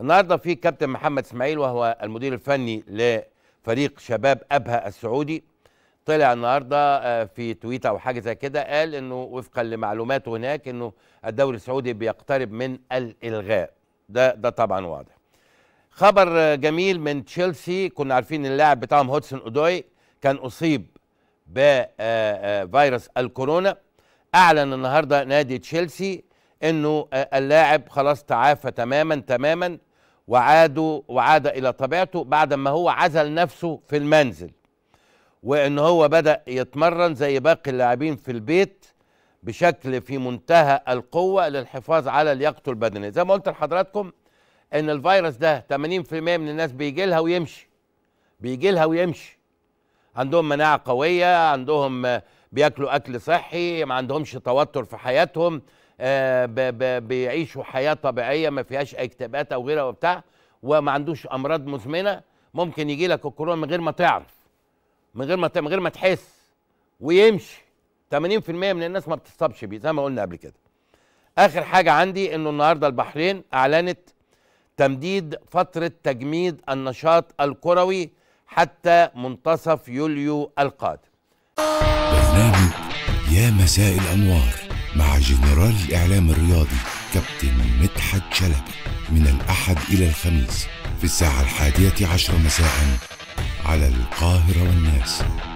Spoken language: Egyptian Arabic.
النهارده في كابتن محمد اسماعيل وهو المدير الفني لفريق شباب ابها السعودي طلع النهارده آه، في تويتر او حاجه زي كده قال انه وفقا لمعلوماته هناك انه الدوري السعودي بيقترب من الالغاء ده ده طبعا واضح خبر آه، جميل من تشيلسي كنا عارفين ان اللاعب بتاعهم هودسون اودوي كان اصيب بفيروس الكورونا اعلن النهارده نادي تشيلسي انه آه، اللاعب خلاص تعافى تماما تماما وعادوا وعاد الى طبيعته بعد ما هو عزل نفسه في المنزل وان هو بدا يتمرن زي باقي اللاعبين في البيت بشكل في منتهى القوه للحفاظ على لياقته البدنيه زي ما قلت لحضراتكم ان الفيروس ده 80% من الناس بيجي لها ويمشي بيجي لها ويمشي عندهم مناعه قويه عندهم آه، بياكلوا اكل صحي ما عندهمش توتر في حياتهم آه، ب- ب- بيعيشوا حياه طبيعيه ما فيهاش اكتئابات او غيرها وبتاع وما عندوش امراض مزمنه ممكن يجي لك الكورونا من غير ما تعرف من غير ما ت- من غير ما تحس ويمشي 80% من الناس ما بتصابش بيه زي ما قلنا قبل كده اخر حاجه عندي انه النهارده البحرين اعلنت تمديد فتره تجميد النشاط الكروي حتى منتصف يوليو القادم برنامج يا مساء الأنوار مع جنرال الإعلام الرياضي كابتن مدحت شلبي من الأحد إلى الخميس في الساعة الحادية عشر مساء على القاهرة والناس